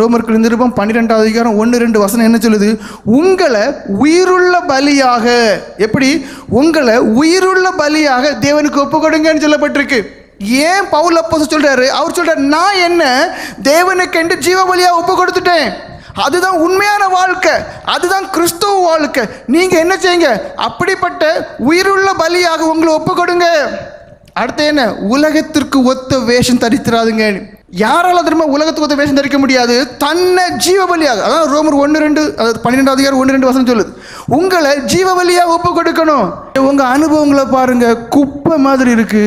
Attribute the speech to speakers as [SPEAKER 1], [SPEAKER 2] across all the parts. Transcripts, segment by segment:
[SPEAKER 1] ரோமர்கள் நிருபம் பன்னிரெண்டாவது அதிகாரம் ஒன்று ரெண்டு வசனம் என்ன சொல்லுது உங்களை உயிருள்ள பலியாக எப்படி உங்களை உயிருள்ள பலியாக தேவனுக்கு ஒப்பு கொடுங்கன்னு சொல்லப்பட்டிருக்கு ஏன் பவுல் அப்போ சொல்றாரு அவர் சொல்றாரு நான் என்ன தேவனுக்கு என்று ஜீவ பலியாக ஒப்பு கொடுத்துட்டேன் அதுதான் உண்மையான வாழ்க்கை அதுதான் கிறிஸ்துவ வாழ்க்கை நீங்க என்ன செய்யுங்க அப்படிப்பட்ட உயிருள்ள பலியாக உங்களை ஒப்பு கொடுங்க அடுத்து என்ன உலகத்திற்கு ஒத்த வேஷம் தரித்திராதுங்க யாரால திரும்ப உலகத்துக்கு ஒத்த வேஷம் தரிக்க முடியாது தன்னை ஜீவ பலியாக அதாவது ரோமர் ஒன்று ரெண்டு அதாவது பன்னிரெண்டாவது அதிகாரம் ஒன்று ரெண்டு வசனம் சொல்லுது உங்களை ஜீவ பலியாக ஒப்பு கொடுக்கணும் உங்க அனுபவங்களை பாருங்க குப்பை மாதிரி இருக்கு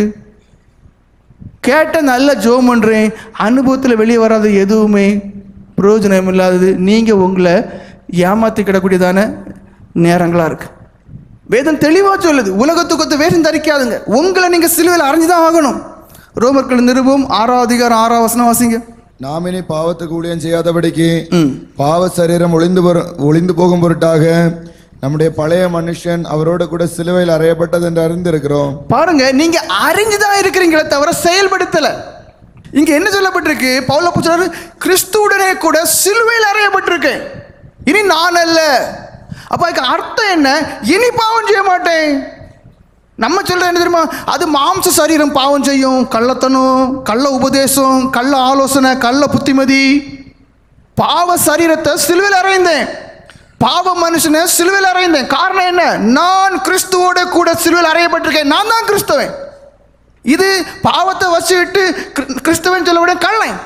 [SPEAKER 1] கேட்ட நல்ல ஜோம் பண்ணுறேன் அனுபவத்தில் வெளியே வராத எதுவுமே பிரயோஜனம் இல்லாதது நீங்கள் உங்களை ஏமாற்றி கிடக்கூடியதான நேரங்களாக இருக்கு வேதம் தெளிவாக சொல்லுது உலகத்துக்கு ஒத்த வேஷம் தரிக்காதுங்க உங்களை நீங்கள் சிலுவையில் அரைஞ்சு தான் ஆகணும் ரோமர்கள் நிருபம் ஆறாவது அதிகாரம் ஆறாவது வசனம் வாசிங்க
[SPEAKER 2] நாம் இனி பாவத்துக்கு ஊழியம் செய்யாதபடிக்கு
[SPEAKER 1] ம்
[SPEAKER 2] பாவ சரீரம் ஒளிந்து பொரு- ஒளிந்து போகும் பொருட்டாக நம்முடைய பழைய மனுஷன் அவரோடு கூட சிலுவையில் அறையப்பட்டது என்று அறிந்திருக்கிறோம்
[SPEAKER 1] பாருங்க நீங்க அறிஞ்சு தான் இருக்கிறீங்களே தவிர செயல்படுத்தல இங்க என்ன சொல்லப்பட்டிருக்கு பவுல சொல்றாரு கிறிஸ்துவுடனே கூட சிலுவையில் அறையப்பட்டிருக்கேன் இனி நான் அல்ல அப்ப அதுக்கு அர்த்தம் என்ன இனி பாவம் செய்ய மாட்டேன் நம்ம சொல்ற என்ன தெரியுமா அது மாம்ச சரீரம் பாவம் செய்யும் கள்ளத்தனம் கள்ள உபதேசம் கள்ள ஆலோசனை கள்ள புத்திமதி பாவ சரீரத்தை சிலுவையில் அறைந்தேன் பாவ மனுஷனை சிலுவையில் அறைந்தேன் காரணம் என்ன நான் கிறிஸ்துவோட கூட சிலுவையில் அறையப்பட்டிருக்கேன் நான் தான் கிறிஸ்தவன் இது பாவத்தை வச்சுக்கிட்டு கிறிஸ்தவன் கிறிஸ்தவன் சொல்ல விட கள்ளன்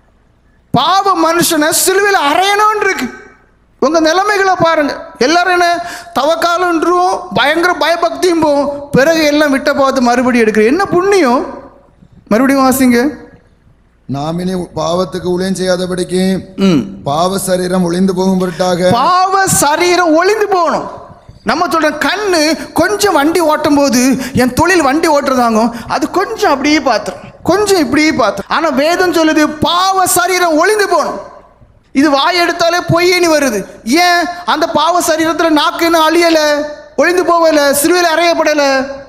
[SPEAKER 1] பாவ மனுஷனை சிலுவையில் அறையணும்னு இருக்கு உங்க நிலைமைகளை பாருங்க எல்லாரும் என்ன தவக்காலன்றும் பயங்கர பயபக்தியும் போகும் பிறகு எல்லாம் விட்ட பார்த்து மறுபடியும் எடுக்கிறேன் என்ன புண்ணியம் மறுபடியும் வாசிங்க
[SPEAKER 2] நாம் இனி பாவத்துக்கு ஊழியம் செய்யாதபடிக்கு
[SPEAKER 1] ம்
[SPEAKER 2] பாவ சரீரம் ஒளிந்து போகும் பொருட்டாக
[SPEAKER 1] பாவ சரீரம் ஒளிந்து போகணும் நம்ம சொல்ற கண்ணு கொஞ்சம் வண்டி ஓட்டும் போது என் தொழில் வண்டி ஓட்டுறதாங்க அது கொஞ்சம் அப்படியே பார்த்தோம் கொஞ்சம் இப்படியே பார்த்தோம் ஆனா வேதம் சொல்லுது பாவ சரீரம் ஒளிந்து போகணும் இது வாய் எடுத்தாலே பொய்யனி வருது ஏன் அந்த பாவ சரீரத்துல நாக்குன்னு அழியல ஒளிந்து போகல சிறுவையில் அறையப்படல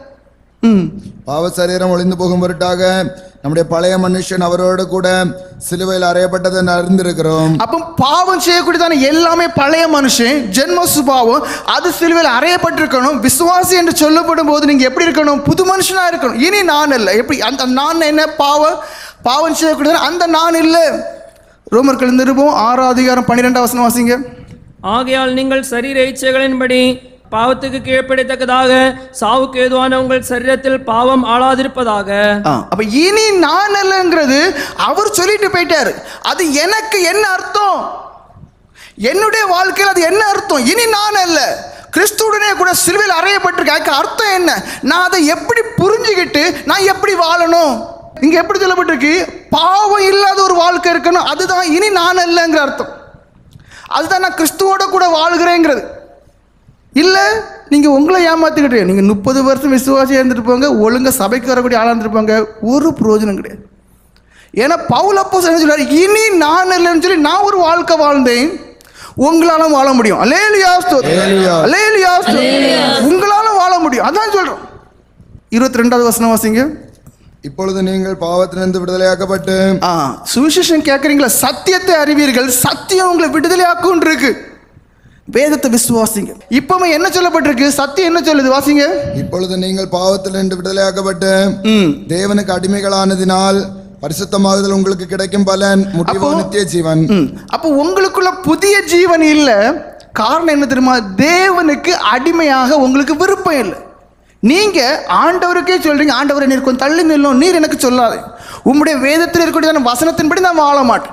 [SPEAKER 1] ம்
[SPEAKER 2] பாவ சரீரம் ஒளிந்து போகும் பொருட்டாக நம்முடைய பழைய மனுஷன் அவரோடு கூட சிலுவையில் அறையப்பட்டது என்று அறிந்திருக்கிறோம்
[SPEAKER 1] அப்போ பாவம் செய்யக்கூடியதான எல்லாமே பழைய மனுஷன் ஜென்ம சுபாவம் அது சிலுவையில் அறையப்பட்டிருக்கணும் விசுவாசி என்று சொல்லப்படும் போது நீங்கள் எப்படி இருக்கணும் புது மனுஷனா இருக்கணும் இனி நான் இல்லை எப்படி அந்த நான் என்ன பாவம் பாவம் செய்யக்கூடியதான அந்த நான் இல்லை ரோமர்கள் நிருபம் ஆறாம் அதிகாரம் பன்னிரெண்டாம் வசனம் வாசிங்க
[SPEAKER 3] ஆகையால் நீங்கள் சரீர இச்சைகளின்படி பாவத்துக்கு கீழ்ப்படித்தக்கதாக சாவுக்கு ஏதுவான உங்கள் சரீரத்தில் பாவம் ஆளாதிருப்பதாக
[SPEAKER 1] ஆ, அப்ப இனி நான் இல்லைங்கிறது அவர் சொல்லிட்டு போயிட்டாரு அது எனக்கு என்ன அர்த்தம் என்னுடைய வாழ்க்கையில் அது என்ன அர்த்தம் இனி நான் அல்ல கிறிஸ்துவுடனே கூட சிலுவையில் அறையப்பட்டிருக்க அதுக்கு அர்த்தம் என்ன நான் அதை எப்படி புரிஞ்சுக்கிட்டு நான் எப்படி வாழணும் இங்க எப்படி சொல்லப்பட்டிருக்கு பாவம் இல்லாத ஒரு வாழ்க்கை இருக்கணும் அதுதான் இனி நான் அல்லங்கிற அர்த்தம் அதுதான் நான் கிறிஸ்துவோட கூட வாழ்கிறேங்கிறது இல்லை நீங்கள் உங்களை ஏமாற்றிக்கிட்டு நீங்கள் முப்பது வருஷம் விசுவாசியாக இருந்துட்டு போங்க ஒழுங்கா சபைக்கு வரக்கூடிய ஆளாக இருந்துட்டு போங்க ஒரு பிரயோஜனம் கிடையாது ஏன்னா பவுல் அப்போ என்ன சொல்றாரு இனி நான் இல்லைன்னு சொல்லி நான் ஒரு வாழ்க்கை வாழ்ந்தேன் உங்களாலும் வாழ முடியும் அலேலியா
[SPEAKER 2] அல்லேலூயா.
[SPEAKER 1] அலேலியா உங்களாலும் வாழ முடியும் அதான் சொல்றோம் இருபத்தி ரெண்டாவது வசனம் வாசிங்க
[SPEAKER 2] இப்பொழுது நீங்கள் பாவத்திலிருந்து விடுதலையாக்கப்பட்டு
[SPEAKER 1] ஆ சுவிசேஷம் கேட்குறீங்களா சத்தியத்தை அறிவீர்கள் சத்தியம் உங்களை விடுதலையாக்கும் இருக்கு வேதத்தை விசுவாசிங்க இப்பவுமே என்ன சொல்லப்பட்டிருக்கு சத்தியம் என்ன சொல்லுது வாசிங்க
[SPEAKER 2] இப்பொழுது நீங்கள் பாவத்திலிருந்து விடுதலையாக்கப்பட்டு
[SPEAKER 1] ம்
[SPEAKER 2] தேவனுக்கு அடிமைகளானதினால் பரிசுத்தமாகுதல் உங்களுக்கு கிடைக்கும் பலன் முடிவோ
[SPEAKER 1] அப்போ-
[SPEAKER 2] நித்திய ஜீவன்
[SPEAKER 1] ம். அப்போ உங்களுக்குள்ள புதிய ஜீவன் இல்லை காரணம் என்ன தெரியுமா தேவனுக்கு அடிமையாக உங்களுக்கு விருப்பம் இல்லை நீங்க ஆண்டவருக்கே சொல்றீங்க ஆண்டவரை நீர் கொஞ்சம் தள்ளி நில்லும் நீர் எனக்கு சொல்லாது உம்முடைய வேதத்தில் இருக்கக்கூடிய வசனத்தின்படி நான் வாழ மாட்டேன்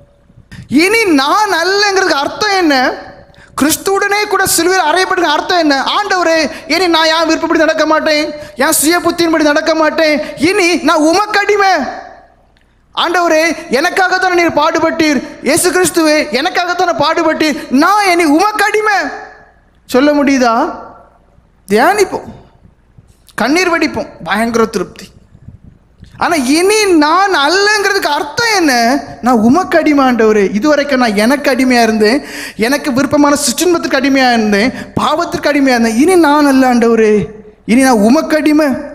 [SPEAKER 1] இனி நான் அல்லங்கிறதுக்கு அர்த்தம் என்ன கிறிஸ்துவுடனே கூட சிலுவையில் அறையப்படுற அர்த்தம் என்ன ஆண்டவரே இனி நான் என் விருப்பப்படி நடக்க மாட்டேன் என் சுய புத்தியின்படி நடக்க மாட்டேன் இனி நான் உமக்கு அடிமை ஆண்டவரே எனக்காகத்தானே நீர் பாடுபட்டீர் இயேசு கிறிஸ்துவே எனக்காகத்தானே பாடுபட்டீர் நான் இனி உமக்கு அடிமை சொல்ல முடியுதா தியானிப்போம் கண்ணீர் வடிப்போம் பயங்கர திருப்தி ஆனா இனி நான் அல்லங்கிறதுக்கு அர்த்தம் என்ன நான் உமக்கு அடிமை ஆண்டவரே இதுவரைக்கும் நான் எனக்கு அடிமையா இருந்தேன் எனக்கு விருப்பமான சுற்றுன்பத்துக்கு அடிமையா இருந்தேன் பாவத்திற்கு அடிமையா இருந்தேன் இனி நான் அல்ல ஆண்டவரே இனி நான் உமக்கு அடிமை